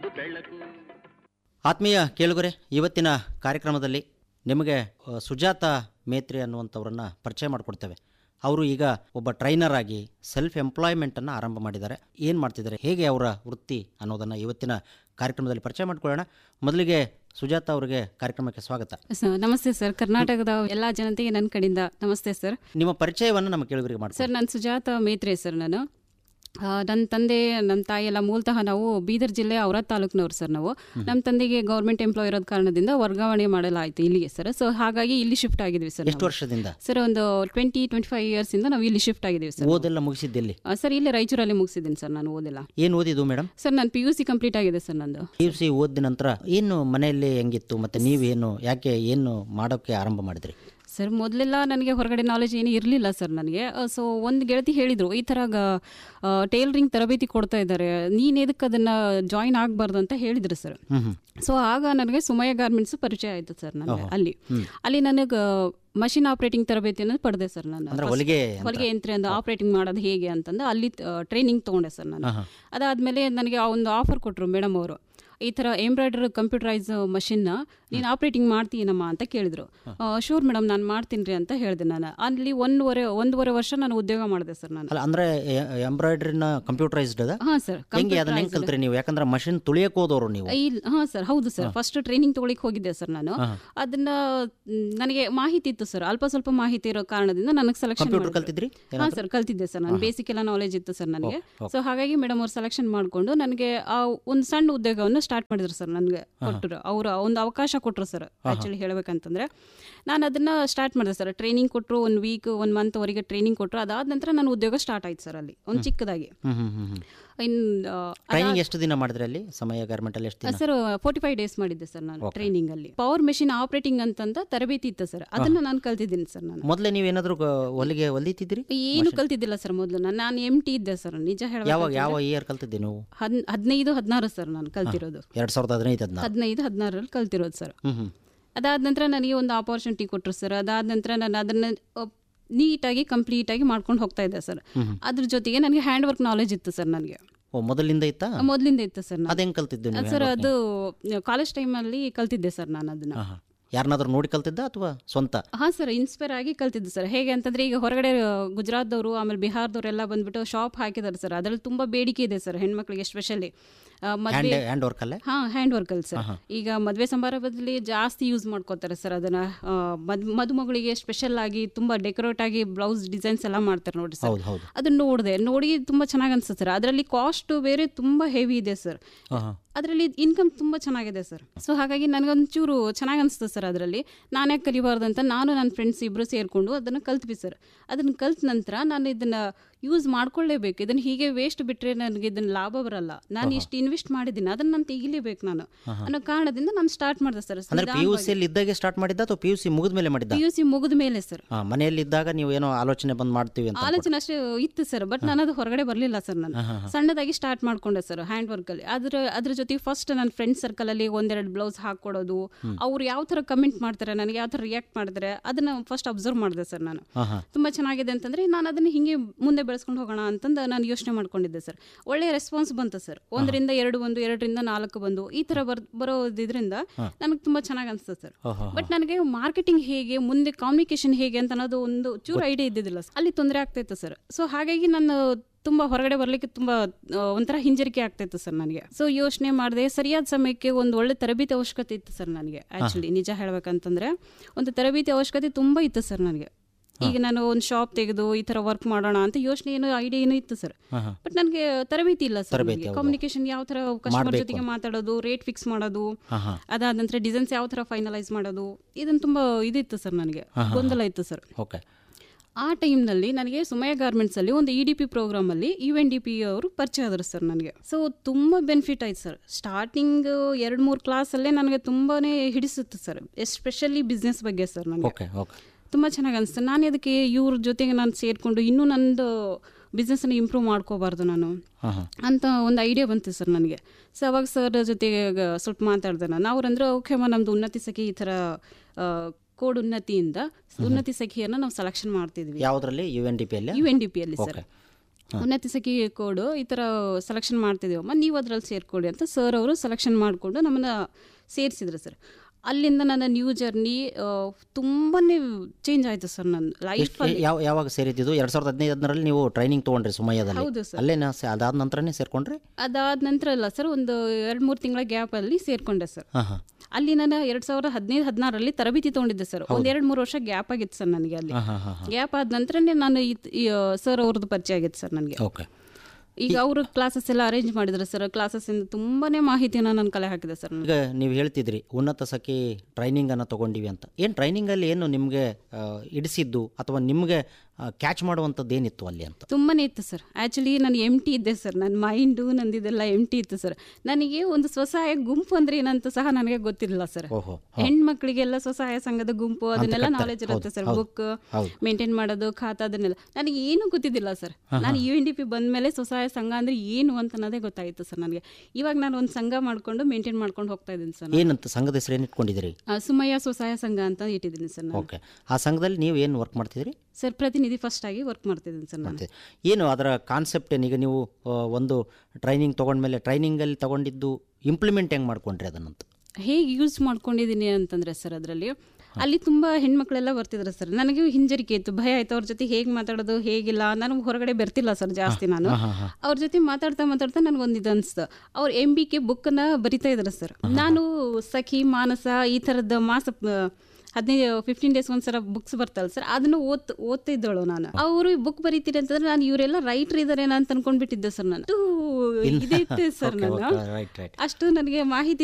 ಅದು ಬೆಳಕು ಆತ್ಮೀಯ ಕೇಳುಗರೆ ಇವತ್ತಿನ ಕಾರ್ಯಕ್ರಮದಲ್ಲಿ ನಿಮಗೆ ಆ, ಸುಜಾತ ಮೇತ್ರಿ ಅನ್ನುವಂಥವ್ರನ್ನ ಪರಿಚಯ ಮಾಡಿಕೊಡ್ತೇವೆ ಅವರು ಈಗ ಒಬ್ಬ ಟ್ರೈನರ್ ಆಗಿ ಸೆಲ್ಫ್ ಎಂಪ್ಲಾಯ್ಮೆಂಟನ್ನು ಆರಂಭ ಮಾಡಿದ್ದಾರೆ ಏನು ಮಾಡ್ತಿದ್ದಾರೆ ಹೇಗೆ ಅವರ ವೃತ್ತಿ ಅನ್ನೋದನ್ನು ಇವತ್ತಿನ ಕಾರ್ಯಕ್ರಮದಲ್ಲಿ ಪರಿಚಯ ಮಾಡ್ಕೊಳ್ಳೋಣ ಮೊದಲಿಗೆ ಸುಜಾತ ಅವರಿಗೆ ಕಾರ್ಯಕ್ರಮಕ್ಕೆ ಸ್ವಾಗತ ಸ- ನಮಸ್ತೆ ಸರ್ ಕರ್ನಾಟಕದ ಎಲ್ಲಾ ಜನತೆಗೆ ನನ್ನ ಕಡೆಯಿಂದ ನಮಸ್ತೆ ಸರ್ ನಿಮ್ಮ ಪರಿಚಯವನ್ನು ನಮ್ಮ ಕೇಳುಗರಿಗೆ ಮಾಡಿ ಸರ್ ನಾನು ಸುಜಾತ ಮೇತ್ರೆ ಸರ್ ನಾನು ಆ, ನನ್ನ ತಂದೆ ನಮ್ಮ ತಾಯಿ ಎಲ್ಲ ಮೂಲತಃ ನಾವು ಬೀದರ್ ಜಿಲ್ಲೆ ಔರಾದ್ ತಾಲೂಕಿನವ್ರು ಸರ್ ನಾವು ನಮ್ಮ ತಂದೆಗೆ ಗೌರ್ಮೆಂಟ್ ಎಂಪ್ಲಾಯ್ ಇರೋದ್ ಕಾರಣದಿಂದ ವರ್ಗಾವಣೆ ಮಾಡಲಾಯಿತು ಇಲ್ಲಿಗೆ ಸರ್ ಸೊ ಹಾಗಾಗಿ ಇಲ್ಲಿ ಶಿಫ್ಟ್ ಆಗಿದ್ವಿ ಸರ್ ಎಷ್ಟು ನಾವು. ವರ್ಷದಿಂದ ಸರ್ ಒಂದು ಟ್ವೆಂಟಿ ಟ್ವೆಂಟಿ ಫೈವ್ ಇಯರ್ಸ್ ಇಂದ ನಾವು ಇಲ್ಲಿ ಶಿಫ್ಟ್ ಆಗಿದ್ದೀವಿ ಸರ್ ಓದೆಲ್ಲ ಮುಗಿಸಿದ್ದೆಲ್ಲಿ ಆ, ಸರ್ ಇಲ್ಲಿ ರಾಯಚೂರಲ್ಲಿ ಮುಗಿಸಿದ್ದೀನಿ ಸರ್ ನಾನು ಓದೆಲ್ಲ ಏನು ಓದಿದ್ದು ಮೇಡಮ್ ಸರ್ ನಾನು ಪಿ ಯು ಸಿ ಕಂಪ್ಲೀಟ್ ಆಗಿದೆ ಸರ್ ನಂದು ಪಿ ಯು ಸಿ ಓದಿದ ನಂತರ ಏನು ಮನೆಯಲ್ಲಿ ಹೆಂಗಿತ್ತು ಮತ್ತು ನೀವೇನು ಯಾಕೆ ಏನು ಮಾಡೋಕ್ಕೆ ಆರಂಭ ಮಾಡಿದ್ರಿ ಸರ್ ಮೊದಲೆಲ್ಲ ನನಗೆ ಹೊರಗಡೆ ನಾಲೆಜ್ ಏನು ಇರಲಿಲ್ಲ ಸರ್ ನನಗೆ ಸೊ ಒಂದು ಗೆಳತಿ ಹೇಳಿದರು ಈ ಥರ ಟೈಲರಿಂಗ್ ತರಬೇತಿ ಕೊಡ್ತಾ ಇದ್ದಾರೆ ನೀನು ಎದಕ್ಕೆ ಅದನ್ನು ಜಾಯಿನ್ ಆಗಬಾರ್ದು ಅಂತ ಹೇಳಿದ್ರು ಸರ್ ಹ್ಞೂ ಹ್ಞೂ ಸೊ ಆಗ ನನಗೆ ಸುಮಯ ಗಾರ್ಮೆಂಟ್ಸ್ ಪರಿಚಯ ಆಯಿತು ಸರ್ ನನಗೆ ಅಲ್ಲಿ ಅಲ್ಲಿ ನನಗೆ ಮಷಿನ್ ಆಪರೇಟಿಂಗ್ ತರಬೇತಿಯನ್ನು ಪಡೆದೆ ಸರ್ ನಾನು ಅಂದ್ರೆ First ಹೊಲಿಗೆ ಹೊಲಿಗೆ ಯಂತ್ರ ಆಪರೇಟಿಂಗ್ ಮಾಡೋದು ಹೇಗೆ ಅಂತಂದು ಅಲ್ಲಿ ಟ್ರೈನಿಂಗ್ ತೊಗೊಂಡೆ ಸರ್ ನಾನು ಅದಾದಮೇಲೆ ನನಗೆ ಆ ಒಂದು ಆಫರ್ ಕೊಟ್ಟರು ಮೇಡಮ್ ಅವರು ಈ ಥರ ಎಂಬ್ರಾಯ್ಡರ್ ಕಂಪ್ಯೂಟರೈಸ್ ಮಷಿನ್ನ ನೀನು ಆಪ್ರೇಟಿಂಗ್ ಮಾಡ್ತೀನಮ್ಮ ಅಂತ ಕೇಳಿದ್ರು ಶೂರ್ ಮೇಡಮ್ ನಾನು ಮಾಡ್ತೀನಿ ರೀ ಅಂತ ಹೇಳಿದೆ ನಾನು ಅಲ್ಲಿ ಒಂದೂವರೆ ಒಂದೂವರೆ ವರ್ಷ ನಾನು ಉದ್ಯೋಗ ಮಾಡಿದೆ ಸರ್ ನಾನು ಅಲ್ಲ ಅಂದ್ರೆ ಎಂಬ್ರಾಯ್ಡ್ರಿನ ಕಂಪ್ಯೂಟರೈಸ್ಡ್ ಅದ ಹಾಂ ಸರ್ ಹೆಂಗೆ ಅದನ್ನ ಹೆಂಗೆ ಕಲ್ತ್ರಿ ನೀವು ಯಾಕಂದ್ರೆ ಮಷಿನ್ ತುಳಿಯಕ್ ಹೋದವರು ನೀವು ಇಲ್ಲ ಹಾಂ ಸರ್ ಹೌದು ಸರ್ ಫಸ್ಟ್ ಟ್ರೈನಿಂಗ್ ತೊಗೊಳಿಕ್ ಹೋಗಿದ್ದೆ ಸರ್ ನಾನು ಅದನ್ನ ಮ್, ನನಗೆ ಮಾಹಿತಿ ಇತ್ತು ಸರ್ ಅಲ್ಪ ಸ್ವಲ್ಪ ಮಾಹಿತಿ ಇರೋ ಕಾರಣದಿಂದ ನನಗೆ ಸೆಲೆಕ್ಷನ್ ಕಂಪ್ಯೂಟರ್ ಕಲ್ತಿದ್ರಿ ಹಾಂ ಸರ್ ಕಲ್ತಿದ್ದೆ ಸರ್ ನಾನು ಬೇಸಿಕ್ ಎಲ್ಲ ನಾಲೆಜ್ ಇತ್ತು ಸರ್ ನನಗೆ ಸೊ ಹಾಗಾಗಿ ಮೇಡಮ್ ಅವ್ರು ಸೆಲೆಕ್ಷನ್ ಮಾಡಿಕೊಂಡು ನನಗೆ ಆ ಒಂದು ಸಣ್ಣ ಉದ್ಯೋಗವನ್ನು ಸ್ಟಾರ್ಟ್ ಮಾಡಿದ್ರು ಸರ್ ನನಗೆ ಕೊಟ್ಟರು ಅವರು ಒಂದು ಅವಕಾಶ ಕೊಟ್ಟರು ಸರ್ ಆ್ಯಕ್ಚುಲಿ ಹೇಳ್ಬೇಕಂತಂದ್ರೆ ನಾನು ಅದನ್ನ ಸ್ಟಾರ್ಟ್ ಮಾಡಿದೆ ಸರ್ ಟ್ರೈನಿಂಗ್ ಕೊಟ್ಟರು ಒಂದು ವೀಕ್ ಒಂದು ಮಂತ್ ವರೆಗೆ ಟ್ರೈನಿಂಗ್ ಕೊಟ್ಟರು ಅದಾದ ನಂತರ ನನ್ನ ಉದ್ಯೋಗ ಸ್ಟಾರ್ಟ್ ಆಯ್ತು ಸರ್ ಅಲ್ಲಿ ಒಂದು ಚಿಕ್ಕದಾಗಿ ಹ್ಮ್ ಹ್ಮ್ ಹ್ಮ್ ಹ್ಮ್ ಇನ್ನು ಟ್ರೈನಿಂಗ್ ಎಷ್ಟು ದಿನ ಮಾಡಿದ್ರಿ ಅಲ್ಲಿ ಸಮಯ ಗಾರ್ಮೆಂಟ್ ಅಲ್ಲಿ ಎಷ್ಟು ದಿನ ಸರ್ ಫೋರ್ಟಿ ಫೈವ್ ಡೇಸ್ ಮಾಡಿದ್ದೆ ಸರ್ ನಾನು ಟ್ರೈನಿಂಗ್ ಅಲ್ಲಿ ಪವರ್ ಮೆಷಿನ್ ಆಪರೇಟಿಂಗ್ ಅಂತಂದ ತರಬೇತಿ ಇತ್ತು ಸರ್ ಅದನ್ನ ನಾನು ಕಲ್ತಿದ್ದೀನಿ ಸರ್ ನಾನು ಮೊದಲೇ ನೀವೇನಾದ್ರೂ ಗ- ಹೊಲಿಗೆ ಹೊಲಿತಿದ್ರಿ ಏನು ಕಲ್ತಿದ್ದಿಲ್ಲ ಸರ್ ಮೊದಲು ನಾನು ನಾನು ಎಮ್ ಟಿ ಇದ್ದೆ ಸರ್ ನಿಜ ಯಾವಾಗ ಹೇಳಬೇಕು ಯಾವ ಇಯರ್ ಕಲ್ತಿದ್ದೆ ನೀವು ಹದ್ ಹದಿನೈದು ಹದಿನಾರು ಸರ್ ನಾನು ಕಲ್ತಿರೋದು ಎರಡ್ ಸಾವಿರದ ಹದಿನೈದು ಹದಿನಾರು ಹದಿನೈದು ಹದಿನಾರಲ್ಲಿ ಕಲ್ತಿರೋದು ಸರ್ ಹ್ಮ್ ಹ್ಮ್ ಅದಾದ ನಂತರ ನನಗೆ ಒಂದು ಆಪರ್ಚುನಿಟಿ ಕೊಟ್ಟರು ಸರ್ ಅದಾದ ನಂತರ ನಾನು ಅದನ್ನು ನೀಟಾಗಿ ಕಂಪ್ಲೀಟಾಗಿ ಮಾಡ್ಕೊಂಡು ಹೋಗ್ತಾ ಇದ್ದೆ ಸರ್ ಅದ್ರ ಜೊತೆಗೆ ನನಗೆ ಹ್ಯಾಂಡ್ ವರ್ಕ್ ನಾಲೆಜ್ ಇತ್ತು ಸರ್ ನನಗೆ ಓ ಮೊದಲಿಂದ ಇತ್ತಾ ಮೊದಲಿಂದ ಇತ್ತು ಸರ್ ನಾನು ಅದ್ ಹೆಂಗ್ ಕಲ್ತಿದ್ದು ನೀವು ಸರ್ ಅದು ಕಾಲೇಜ್ ಟೈಮಲ್ಲಿ ಕಲ್ತಿದ್ದೆ ಸರ್ ನಾನು ಅದನ್ನ ಹಾ, ಹಾ. ಯಾರನ್ನಾದ್ರೂ ನೋಡಿ ಕಲ್ತಿದ್ದ ಅಥವಾ ಸ್ವಂತ ಹಾಂ ಸರ್ ಇನ್ಸ್ಪೈರ್ ಆಗಿ ಕಲ್ತಿದ್ದು ಸರ್ ಹೇಗೆ ಅಂತಂದ್ರೆ ಈಗ ಹೊರಗಡೆ ಗುಜರಾತ್ದವರು ಆಮೇಲೆ ಬಿಹಾರದವ್ರು ಎಲ್ಲ ಬಂದ್ಬಿಟ್ಟು ಶಾಪ್ ಹಾಕಿದ್ದಾರೆ ಸರ್ ಅದರಲ್ಲಿ ತುಂಬಾ ಬೇಡಿಕೆ ಇದೆ ಸರ್ ಹೆಣ್ಮಕ್ಳಿಗೆ ಎಸ್ಪೆಷಲಿ ಹ್ಯಾಂಡ್ ಮದುವೆ ಹ್ಯಾಂಡ್ ವರ್ಕ್ ಅಲ್ಲೇ ಹಾ ಹ್ಯಾಂಡ್ ವರ್ಕ್ ಅಲ್ಲಿ ಸರ್ ಈಗ ಮದುವೆ ಸಮಾರಂಭದಲ್ಲಿ ಜಾಸ್ತಿ ಯೂಸ್ ಮಾಡ್ಕೋತಾರೆ ಸರ್ ಅದನ್ನ ಆ, ಮದ್ ಮದುಮಗಳಿಗೆ ಸ್ಪೆಷಲ್ ಆಗಿ ತುಂಬಾ ಡೆಕೋರೇಟ್ ಆಗಿ ಬ್ಲೌಸ್ ಡಿಸೈನ್ಸ್ ಎಲ್ಲ ಮಾಡ್ತಾರೆ ನೋಡಿ ಸರ್ ಹೌದು ಹೌದು ಅದನ್ನ ನೋಡಿದೆ ನೋಡಿ ತುಂಬಾ ಚೆನ್ನಾಗಿ ಅನ್ಸುತ್ತೆ ಸರ್ ಅದರಲ್ಲಿ ಕಾಸ್ಟ್ ಬೇರೆ ತುಂಬಾ ಹೆವಿ ಇದೆ ಸರ್ ಹಾ, ಹಾ. ಅದರಲ್ಲಿ ಇನ್ಕಮ್ ತುಂಬ ಚೆನ್ನಾಗಿದೆ ಸರ್ ಸೊ ಹಾಗಾಗಿ ನನಗೊಂಚೂರು ಚೆನ್ನಾಗಿ ಅನಿಸ್ತು ಸರ್ ಅದರಲ್ಲಿ ನಾನೇ ಕಲಿಬಾರ್ದು ಅಂತ ನಾನು ನನ್ನ ಫ್ರೆಂಡ್ಸ್ ಇಬ್ಬರು ಸೇರಿಕೊಂಡು ಅದನ್ನು ಕಲ್ತ್ವಿ ಸರ್ ಅದನ್ನು ಕಲ್ತ ನಂತರ ನಾನು ಇದನ್ನು ಯೂಸ್ ಮಾಡ್ಕೊಳ್ಳೇಬೇಕು ಇದನ್ನು ಹೀಗೆ ವೇಸ್ಟ್ ಬಿಟ್ಟರೆ ನನಗೆ ಇದನ್ನು ಲಾಭ ಬರಲ್ಲ ನಾನು ಇಷ್ಟು ಇನ್ವೆಸ್ಟ್ ಮಾಡಿದ್ದೀನಿ ಅದನ್ನು ನಾನು ತೆಗಿಲೇಬೇಕು ನಾನು ಅನ್ನೋ ಕಾರಣದಿಂದ ನಾನು ಸ್ಟಾರ್ಟ್ ಮಾಡಿದೆ ಸರ್ ಅಂದ್ರೆ ಪಿ ಯು ಸಿ ಇದ್ದಾಗೆ ಸ್ಟಾರ್ಟ್ ಮಾಡಿದ್ದ ಅಥವಾ ಪಿ ಯು ಸಿ ಮುಗಿದ ಮೇಲೆ ಮಾಡಿದ್ದ ಪಿ ಯು ಸಿ ಮುಗಿದ ಮೇಲೆ ಸರ್ ಹಾ, ಮನೆಯಲ್ಲಿ ಇದ್ದಾಗ ನೀವು ಏನೋ ಆಲೋಚನೆ ಬಂದ್ ಮಾಡ್ತೀವಿ ಅಂತ ಆಲೋಚನೆ ಅಷ್ಟೇ ಇತ್ತು ಸರ್ ಬಟ್ ನಾನು ಅದು ಹೊರಗಡೆ ಬರಲಿಲ್ಲ ಸರ್ ನಾನು ಸಣ್ಣದಾಗಿ ಸ್ಟಾರ್ಟ್ ಮಾಡ್ಕೊಂಡೆ ಸರ್ ಹ್ಯಾಂಡ್ ವರ್ಕಲ್ಲಿ ಅದ್ರ ಅದ್ರ ಜೊತೆ ಫಸ್ಟ್ ನನ್ನ ಫ್ರೆಂಡ್ ಸರ್ಕಲಲ್ಲಿ ಒಂದೆರಡು ಬ್ಲೌಸ್ ಹಾಕ್ಕೊಡೋದು ಅವ್ರು ಯಾವ ಥರ ಕಮೆಂಟ್ ಮಾಡ್ತಾರೆ ನನಗೆ ಯಾವ ಥರ ರಿಯಾಕ್ಟ್ ಮಾಡ್ತಾರೆ ಅದನ್ನ ಫಸ್ಟ್ ಅಬ್ಸರ್ವ್ ಮಾಡಿದೆ ಸರ್ ನಾನು ಹಾ, ಹಾ. ತುಂಬ ಚೆನ್ನಾಗಿದೆ ಅಂತಂದ್ರೆ ನಾನು ಅದನ್ನ ಹಿಂಗೆ ಮುಂದೆ ಬೆಳೆಸ್ಕೊಂಡು ಹೋಗೋಣ ಅಂತಂದು ನಾನು ಯೋಚನೆ ಮಾಡ್ಕೊಂಡಿದ್ದೆ ಸರ್ ಒಳ್ಳೆಯ ರೆಸ್ಪಾನ್ಸ್ ಬಂತು ಸರ್ ಒಂದರಿಂದ ಎರಡು ಬಂದು ಎರಡರಿಂದ ನಾಲ್ಕು ಬಂದು ಈ ಥರ ಬರ್ ಬರೋದ್ರಿಂದ ನನಗೆ ತುಂಬ ಚೆನ್ನಾಗಿ ಅನಿಸ್ತು ಸರ್ ಓಹೋ. ಬಟ್ ನನಗೆ ಮಾರ್ಕೆಟಿಂಗ್ ಹೇಗೆ ಮುಂದೆ ಕಮ್ಯುನಿಕೇಶನ್ ಹೇಗೆ ಅಂತ ಅನ್ನೋದು ಒಂದು ಚೂರು ಐಡಿಯಾ ಇದ್ದಿದ್ದಿಲ್ಲ sir. ಅಲ್ಲಿ ತೊಂದರೆ ಆಗ್ತಾಯಿತ್ತು ಸರ್ ಸೊ ಹಾಗಾಗಿ ನಾನು ತುಂಬಾ ಹೊರಗಡೆ ಬರ್ಲಿಕ್ಕೆ ತುಂಬಾ ಆ, ಒಂಥರ ಹಿಂಜರಿಕೆ ಆಗ್ತಾಯಿತ್ತು ಸರ್ ನನಗೆ ಸೊ ಯೋಚನೆ ಮಾಡಿದೆ ಸರಿಯಾದ ಸಮಯಕ್ಕೆ ಒಂದು ಒಳ್ಳೆ ತರಬೇತಿ ಅವಶ್ಯಕತೆ ಇತ್ತು ಸರ್ ನನಗೆ ಆಕ್ಚುಲಿ ನಿಜ ಹೇಳ್ಬೇಕಂತಂದ್ರೆ ಒಂದು ತರಬೇತಿ ಅವಶ್ಯಕತೆ ತುಂಬಾ ಇತ್ತು ಸರ್ ನನಗೆ ಈಗ ನಾನು ಒಂದು ಶಾಪ್ ತೆಗೆದು ಈ ತರ ವರ್ಕ್ ಮಾಡೋಣ ಅಂತ ಯೋಚನೆ ಏನು ಐಡಿಯಾ ಏನೋ ಇತ್ತು ಸರ್ ಬಟ್ ನನಗೆ ತರಬೇತಿ ಇಲ್ಲ ಸರ್ ತರಬೇತಿ, ಹೌದು. ಕಮ್ಯುನಿಕೇಶನ್ ಯಾವ ತರ ಕಸ್ಟಮರ್ ಮಾಡ್ಬೇಕು ಜೊತೆಗೆ ಮಾತಾಡೋದು ರೇಟ್ ಫಿಕ್ಸ್ ಮಾಡೋದು ಹಾ, ಹಾ. ಅದಾದ ನಂತರ ಡಿಸೈನ್ಸ್ ಯಾವ ತರ ಫೈನಲೈಸ್ ಮಾಡೋದು ಇದನ್ನ ತುಂಬಾ ಇದಿತ್ತು ಸರ್ ನನಗೆ ಗೊಂದಲ ಇತ್ತು ಸರ್ ಓಕೆ ಆ ಟೈಮ್ನಲ್ಲಿ ನನಗೆ ಸುಮಯ ಗಾರ್ಮೆಂಟ್ಸ್ ಅಲ್ಲಿ ಒಂದು ಇ ಡಿ ಪಿ ಪ್ರೋಗ್ರಾಮ್ ಅಲ್ಲಿ ಯು ಎನ್ ಡಿ ಪಿ ಅವರು ಪರಿಚಯ ಆದರು ಸರ್ ನನಗೆ ಸೊ ತುಂಬಾ ಬೆನಿಫಿಟ್ ಆಯ್ತು ಸರ್ ಸ್ಟಾರ್ಟಿಂಗ್ ಎರಡು ಮೂರು ಕ್ಲಾಸಲ್ಲೇ ನನಗೆ ತುಂಬಾನೇ ಹಿಡಿಸುತ್ತೆ ಸರ್ ಎಸ್ಪೆಷಲಿ ಬಿಸ್ನೆಸ್ ಬಗ್ಗೆ ಸರ್ ನನಗೆ ಓಕೆ ಓಕೆ ತುಂಬ ಚೆನ್ನಾಗಿ ಅನಿಸ್ತು ನಾನು ಅದಕ್ಕೆ ಇವ್ರ ಜೊತೆಗೆ ನಾನು ಸೇರಿಕೊಂಡು ಇನ್ನೂ ನಂದು ಬಿಸ್ನೆಸ್ನ ಇಂಪ್ರೂವ್ ಮಾಡ್ಕೋಬಾರ್ದು ನಾನು ಹಾ ಹಾ ಅಂತ ಒಂದು ಐಡಿಯಾ ಬಂತು ಸರ್ ನನಗೆ ಸೊ ಅವಾಗ ಸರ್ ಜೊತೆಗೆ ಗ- ಸ್ವಲ್ಪ ಮಾತಾಡ್ದೆ ನಾನು ಅವ್ರಂದ್ರೆ ಓಕೆ ಅಮ್ಮ ನಮ್ದು ಉನ್ನತಿ ಸಖಿ ಈ ಥರ ಆ, ಕೋಡ್ ಉನ್ನತಿಯಿಂದ ಉನ್ನತಿ ಸಖಿಯನ್ನು ನಾವು ಸೆಲೆಕ್ಷನ್ ಮಾಡ್ತಿದ್ವಿ ಯಾವುದ್ರಲ್ಲಿ ಯು ಎನ್ ಡಿ ಪಿ ಅಲ್ಲಿ ಯು ಎನ್ ಡಿ ಪಿ ಅಲ್ಲಿ ಸರ್ ಓಕೆ ಉನ್ನತಿ ಸಖಿ ಕೋಡು ಈ ಥರ ಸೆಲೆಕ್ಷನ್ ಮಾಡ್ತಿದ್ದೀವಮ್ಮ ನೀವು ಅದ್ರಲ್ಲಿ ಸೇರ್ಕೊಳ್ಳಿ ಅಂತ ಸರ್ ಅವರು ಸೆಲೆಕ್ಷನ್ ಮಾಡಿಕೊಂಡು ನಮ್ಮನ್ನ ಸೇರಿಸಿದ್ರು ಸರ್ ಅಲ್ಲಿಂದ ನನ್ನ ನ್ಯೂ ಜರ್ನಿ ತುಂಬಾ ಚೇಂಜ್ ಆಯಿತು ಸರ್ ನನ್ನ ಲೈಫ್ ಎಷ್ಟು ಯಾವ ಯಾವಾಗ ಸೇರಿದ್ದು ಎರಡು ಸಾವಿರದ ಹದಿನೈದು ಹದಿನಾರಲ್ಲಿ ನೀವು ಟ್ರೈನಿಂಗ್ ತೊಗೊಂಡ್ರಿ ಸುಮಯ್ಯದಲ್ಲಿ ಹೌದು ಸರ್ ಅಲ್ಲೇ ನಾ ಅದಾದ ನಂತರನೇ ಸೇರ್ಕೊಂಡ್ರಿ ಅದಾದ ನಂತರ ಅಲ್ಲ ಸರ್ ಒಂದು ಎರಡು ಮೂರು ತಿಂಗಳ ಗ್ಯಾಪಲ್ಲಿ ಸೇರ್ಕೊಂಡೆ ಸರ್ ಹಾಂ ಹಾಂ ಅಲ್ಲಿ ನಾನು ಎರಡು ಸಾವಿರದ ಹದಿನೈದು ಹದಿನಾರರಲ್ಲಿ ತರಬೇತಿ ತೊಗೊಂಡಿದ್ದೆ ಸರ್ ಒಂದು ಎರಡು ಮೂರು ವರ್ಷ ಗ್ಯಾಪ್ ಆಗಿತ್ತು ಸರ್ ನನಗೆ ಅಲ್ಲಿ ಹಾಂ ಹಾಂ ಹಾಂ ಹಾಂ ಗ್ಯಾಪ್ ಆದ ನಂತರನೇ ನಾನು ಸರ್ ಅವ್ರದ್ದು ಪರಿಚಯ ಆಗಿತ್ತು ಸರ್ ನನಗೆ ಓಕೆ ಈಗ ಅವರು ಕ್ಲಾಸಸ್ ಎಲ್ಲ ಅರೇಂಜ್ ಮಾಡಿದ್ರು ಸರ್ ಕ್ಲಾಸಸ್ಸಿಂದ ತುಂಬಾನೇ ಮಾಹಿತಿನ ನಾನು ಕಲೆ ಹಾಕಿದೆ ಸರ್ ನನಗೆ ಈಗ ನೀವು ಹೇಳ್ತಿದ್ರಿ ಉನ್ನತ ಸಖಿ ಟ್ರೈನಿಂಗನ್ನು ತೊಗೊಂಡಿವಿ ಅಂತ ಏನು ಟ್ರೈನಿಂಗಲ್ಲಿ ಏನು ನಿಮಗೆ ಇಡಿಸಿದ್ದು ಅಥವಾ ನಿಮಗೆ ಕ್ಯಾಚ್ ಮಾಡುವಂಥದ್ದು ಏನಿತ್ತು ಅಲ್ಲಿ ಅಂತ ತುಂಬಾನೇ ಇತ್ತು ಸರ್ ಆ್ಯಕ್ಚುಲಿ ನಾನು ಎಮ್ ಟಿ ಇದ್ದೆ ಸರ್ ನನ್ನ ಮೈಂಡು ನಂದಿದೆಲ್ಲ ಎಮ್ ಟಿ ಇತ್ತು ಸರ್ ನನಗೆ ಒಂದು ಸ್ವಸಹಾಯ ಗುಂಪು ಅಂದ್ರೆ ಏನಂತ ಸಹ ನನಗೆ ಗೊತ್ತಿರಲಿಲ್ಲ ಸರ್ ಓಹೋ ಹೆಣ್ಮಕ್ಳಿಗೆಲ್ಲ ಸ್ವಸಹಾಯ ಸಂಘದ ಗುಂಪು ಅದನ್ನೆಲ್ಲ ಕಟ್ತಾರೆ. ನಾಲೆಜ್ ಇರುತ್ತೆ ಸರ್ ಹೌದು, ಬುಕ್ ಹೌದು. ಮೇಂಟೈನ್ ಮಾಡೋದು ಖಾತಾ ಅದನ್ನೆಲ್ಲ ನನಗೆ ಏನು ಗೊತ್ತಿದ್ದಿಲ್ಲ ಸರ್ ನಾನು ಯು ಎನ್ ಡಿ ಪಿ ಬಂದಮೇಲೆ ಸ್ವಸಹಾಯ ಸಂಘ ಅಂದ್ರೆ ಏನು ಅಂತ ಅನ್ನೋದೇ ಗೊತ್ತಾಯಿತು ಸರ್ ನನಗೆ ಇವಾಗ ನಾನು ಒಂದು ಸಂಘ ಮಾಡ್ಕೊಂಡು ಮೇಂಟೈನ್ ಮಾಡ್ಕೊಂಡು ಹೋಗ್ತಾ ಇದ್ದೀನಿ ಸರ್ ಏನಂತ ಸಂಘದ ಹೆಸರು ಏನು ಇಟ್ಕೊಂಡಿದ್ದೀರಿ ಆ, ಸುಮಯ್ಯ ಸ್ವಸಹಾಯ ಸಂಘ ಅಂತ ಇಟ್ಟಿದ್ದೀನಿ ಸರ್ ನಾನು ಓಕೆ ಆ ಸಂಘದಲ್ಲಿ ನೀವು ಏನು ವರ್ಕ್ ಮಾಡ್ತಿದ್ದೀರಿ ಸರ್ ಪ್ರತಿನಿಧಿ ಫಸ್ಟ್ ಆಗಿ ವರ್ಕ್ ಮಾಡ್ತಿದ್ದೀನಿ ಸರ್ ನಾನು ಮತ್ತೆ ಏನು ಅದರ ಕಾನ್ಸೆಪ್ಟ್ ಏನು ಈಗ ನೀವು ಆ, ಒಂದು ಟ್ರೈನಿಂಗ್ ತೊಗೊಂಡ್ಮೇಲೆ ಟ್ರೈನಿಂಗಲ್ಲಿ ತೊಗೊಂಡಿದ್ದು ಇಂಪ್ಲಿಮೆಂಟ್ ಹೆಂಗೆ ಮಾಡ್ಕೊಂಡ್ರಿ ಅದನ್ನಂತ ಹೇಗೆ ಯೂಸ್ ಮಾಡ್ಕೊಂಡಿದ್ದೀನಿ ಅಂತಂದ್ರೆ ಸರ್ ಅದರಲ್ಲಿ ಅಲ್ಲಿ ತುಂಬ ಹೆಣ್ಮಕ್ಳೆಲ್ಲ ಬರ್ತಿದ್ರು ಸರ್ ನನಗೆ ಹಿಂಜರಿಕೆ ಇತ್ತು ಭಯ ಆಯ್ತು ಅವ್ರ ಜೊತೆ ಹೇಗೆ ಮಾತಾಡೋದು ಹೇಗಿಲ್ಲ ನಾನು ಹೊರಗಡೆ ಬರ್ತಿಲ್ಲ ಸರ್ ಜಾಸ್ತಿ ನಾನು ಅವ್ರ ಜೊತೆ ಮಾತಾಡ್ತಾ ಮಾತಾಡ್ತಾ ನನಗೊಂದು ಇದು ಅನಿಸ್ತು ಅವ್ರು ಎಂ ಬಿ ಕೆ ಬುಕ್ಕನ್ನ ಬರಿತಾ ಇದ್ರು ಸರ್ ನಾನು ಸಖಿ ಮಾನಸ ಈ ಥರದ ಮಾಸ ಹದಿನೈದು ಫಿಫ್ಟೀನ್ ಡೇಸ್ ಒಂದ್ಸಲ ಬುಕ್ಸ್ ಬರ್ತಲ್ಲ ಸರ್ ಅದನ್ನು ಓದ್ ಓದ್ತಾ ಇದ್ದಳು ನಾನು ಅವರು ಬುಕ್ ಬರೀತೀರಿ ಅಂತಂದ್ರೆ ನಾನು ಇವರೆಲ್ಲ ರೈಟರ್ ಇದಾರೆ ಅಂತ ಅನ್ಕೊಂಡ್ಬಿಟ್ಟಿದ್ದೆ ಸರ್ ನಾನು ಇದು ಇದಿತ್ತು ಸರ್ ನಾನು ರೈಟ್ ರೈಟ್ ಅಷ್ಟು ನನಗೆ ಮಾಹಿತಿ